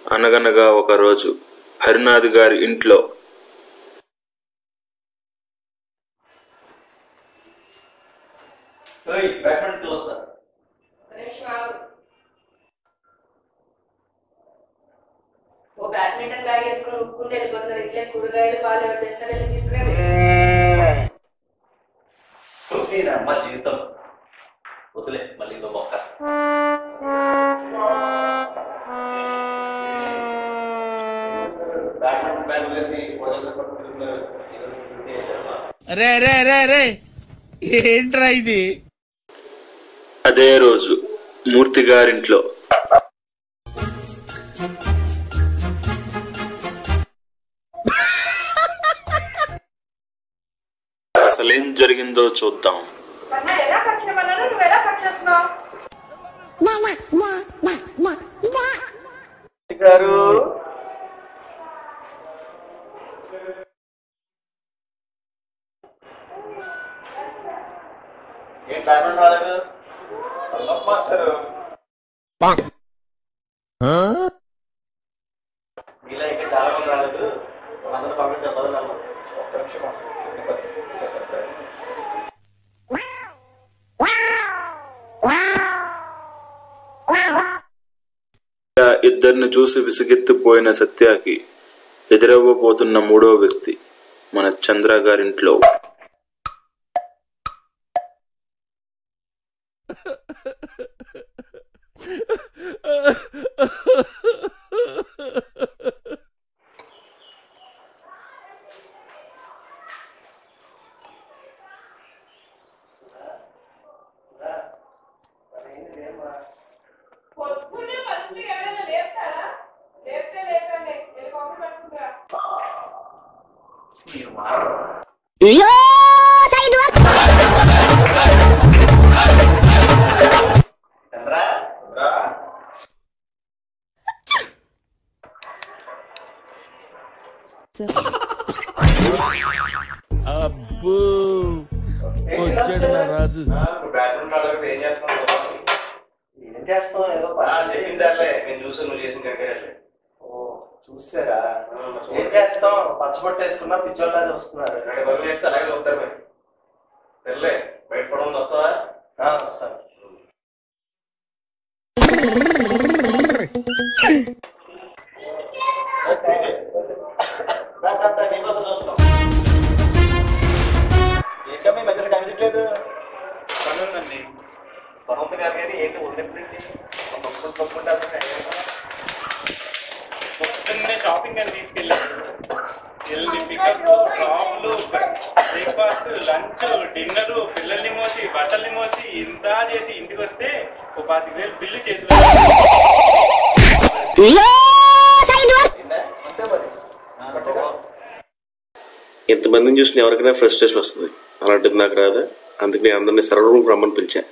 అనగనగా ఒక రోజు హరినాథ్ గారి ఇంట్లో బ్యాట్మెంట్ క్లోజ్ సార్ నిమిషం ఆగు. ఓ బ్యాడ్మింటన్ బ్యాగ్ వేసుకుని ఉప్పుకుంటే వెళ్ళిపోతారు ఇట్లే కూరగాయలు పాలు ఎవరు తెస్తారు వెళ్ళి తీసుకురండి అమ్మ జీవితం వదిలే మళ్ళీ ఇంకో మొక్క బ్యాట్మెంట్ బ్యాగ్ వేసి వదిలి పట్టుకుంటున్నారు ఏదో డ్యూటీ చేశారమ్మా. రే రే రే రే ఏంట్రా ఇది అదే రోజు మూర్తి గారింట్లో అసలేం జరిగిందో చూద్దాం అన్నా ఎలా కట్ చేయమన్నాను నువ్వు ఎలా కట్ చేస్తున్నావు గారు ఏం బ్యాట్మెంట్ రాలేదు మాస్టర్ మీలా ఇంకా చాలా మంది రాలేదు అందరూ పంపించారు బదులు ఒక్క నిమిషం ఇలా ఇద్దరిని చూసి విసిగెత్తిపోయిన సత్యాకి ఎదురవ్వబోతున్న మూడో వ్యక్తి మన చంద్ర గారింట్లో పొద్దున్నే ఫస్ట్ ఎవరైనా లేపుతారా లేపితే లేపండి వెళ్ళి కాఫీ పట్టుకుంటారా మీరు మారరు చంద్రా చంద్రా అబ్బో వచ్చాడు నా రాజు బ్యాట్మెంట్ ఆడకపోతే ఏం చేస్తున్నావు ఏం చేస్తాం ఏదో పని. చెప్పిందాలే నేను చూసి నువ్వు చేసిన కనుక ఓ చూసారా ఏం చేస్తాం పచ్చబొట్టు వేసుకున్నా పిచ్చోళ్ళ చూస్తున్నారు రెండు బరువులు చెప్తే అలాగే చూస్తారు మరి తెల్లే బయట పడడం వస్తావా ఆ, వస్తాను రా, రా, రా, నీకోసం చూస్తున్నాం ఏంటమ్మా ఈ మధ్యలో కనిపించలేదు పని ఉందండి పని ఉంది కాదు కానీ ఏంటి ఉన్నప్పుడేంటి తప్పుకుంటూ తప్పుకుంటారు పొద్దున్నే షాపింగ్ అని తీసుకెళ్ళాను వెళ్ళి పికప్ డ్రాప్లు బ్రేక్ఫాస్ట్ లంచ్ డిన్నర్ పిల్లల్ని మోసి బట్టల్ని మోసి ఇంత చేసి ఇంటికి వస్తే ఒక పాతిక వేలు బిల్లు చేతిలో అంతే మరి పట్టుకో. ఇంతమందిని చూసిన ఎవరికైనా ఫ్రస్ట్రేషన్ వస్తుంది అలాంటిది నాకు రాదా అందుకే నేను అందరినీ సర్వరూమ్ రమ్మని పిలిచా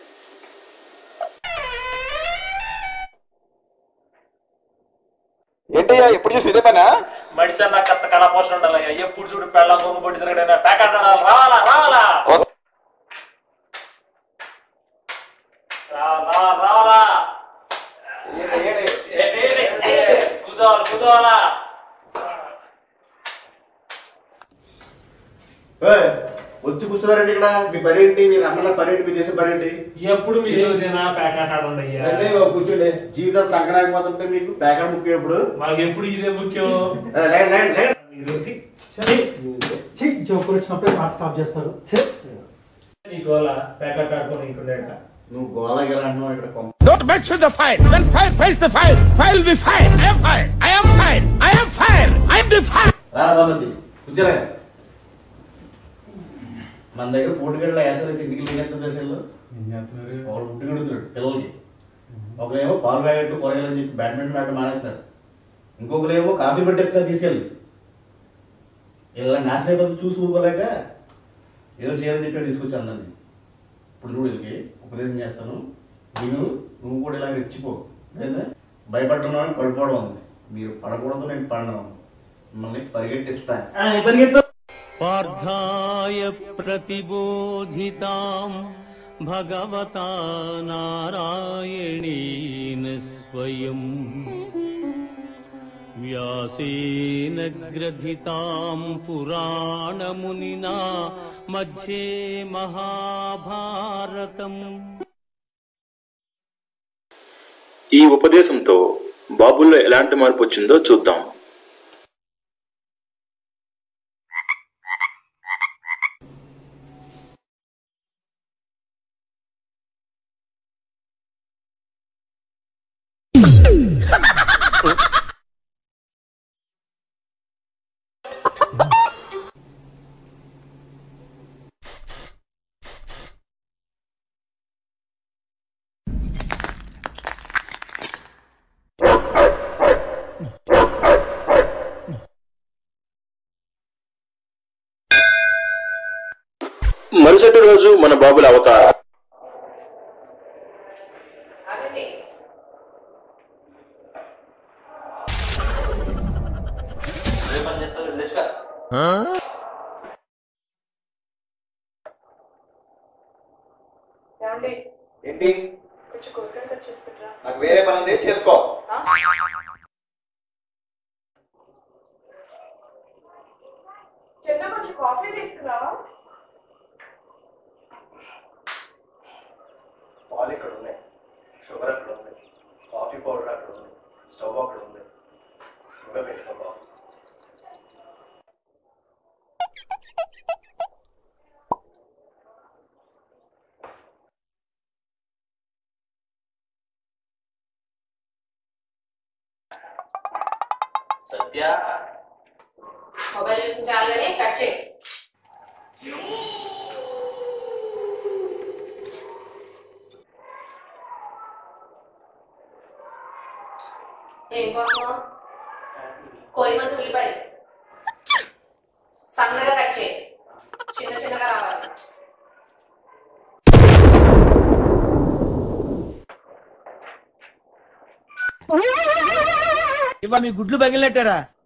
ఏంటయ్యా ఎప్పుడు చూసి ఇదే పనా మడిసి అన్న కత్త కళ పోషణ ఉండాలి ఎప్పుడు చూడు పెళ్ళ గొంగు పొట్టి తిరగడైనా ప్యాకెట్ రావాలా రావాలా రావాలా రావాలా ఏంటి, ఏంటి? ఏంటి, ఏంటి? కూర్చోవాలి కూర్చోవాలా ఏయ్, వచ్చి కూర్చున్నారండి ఇక్కడ మీ పని ఏంటి మీరు అమ్మన్న పని ఏంటి మీరు చేసే పని ఏంటి ఎప్పుడు మీ చదివినా ప్యాకెట్ ఆడండి అంటే కూర్చోండి జీవితం సంక్రాంతి మీకు ప్యాకెట్ ముఖ్యం ఇప్పుడు మాకు ఎప్పుడు ఇదే ముఖ్యం ఏ, లేండి, లేండి, లేండి. ఈరోజు జోకులు వచ్చినప్పుడే మాట స్టాప్ చేస్తారు నీ గోల ప్యాకెట్ ఆడుకొని ఇంకుండేట నువ్వు గోళ గెల అంటున్నావు ఇక్కడ కొంప. Don't mess with the fire. When fire fights the fire, fire will be fire. I am fire. I am fire. I am fire. I am the fire. రా బాగుంది కూర్చోలే మన దగ్గర పోటీగడ్డలు వేస్తారు ఇంటికి లేనేస్తారు దశల్లో ఒకడు ముట్టి కొడుతున్నాడు పిల్లలకి ఒకరేమో పాలు ప్యాకెట్లు కూరగాయలు అని చెప్పి బ్యాడ్మింటన్ ఆట మానేస్తారు ఇంకొకరేమో కాఫీ పెట్టేస్తారు తీసుకెళ్ళి ఇలా నాశనం అయిపోతుంది చూసి ఊరుకోలేక ఏదో చేయాలని చెప్పి తీసుకొచ్చి అందరినీ ఇప్పుడు చూడు వీళ్ళకి ఉపదేశం చేస్తాను నేను నువ్వు కూడా ఇలా రెచ్చిపో లేదా భయపడుతున్నాను పడిపోవడం ఉంది మీరు పడకూడదు నేను పడను మిమ్మల్ని పరిగెట్టిస్తా పార్థాయ ప్రతిబోధితాం భగవతా నారాయణేన స్వయం వ్యాసేన గ్రథితాం పురాణమునినా మధ్యే మహాభారతం ఈ ఉపదేశంతో బాబుల్లో ఎలాంటి మార్పు వచ్చిందో చూద్దాం మరుసటి రోజు మన బాబుల అవతారం ఆగండి అదే పని చేస్తారు వెళ్ళొచ్చుగా ఏమండి ఏంటి కొంచెం కొడుకుని కట్ చేసుకుంటారా నాకు వేరే పని ఉంది చేసుకో చిన్న కొంచెం కాఫీ తీసుకురా పాలు ఇక్కడ ఉన్నాయి షుగర్ అక్కడ ఉంది కాఫీ పౌడర్ అక్కడ ఉంది స్టవ్ అక్కడ ఉంది నువ్వే పెట్టుకో కాఫీ సత్య మొబైల్ చూసి చాలు కానీ కట్ చేయి ఏం కోసం కోయిమంత ఉల్లిపాయ సన్నగా కట్ చేయి చిన్న చిన్నగా రావాలి ఇవ్వ మీ గుడ్లు పగిలినట్టారా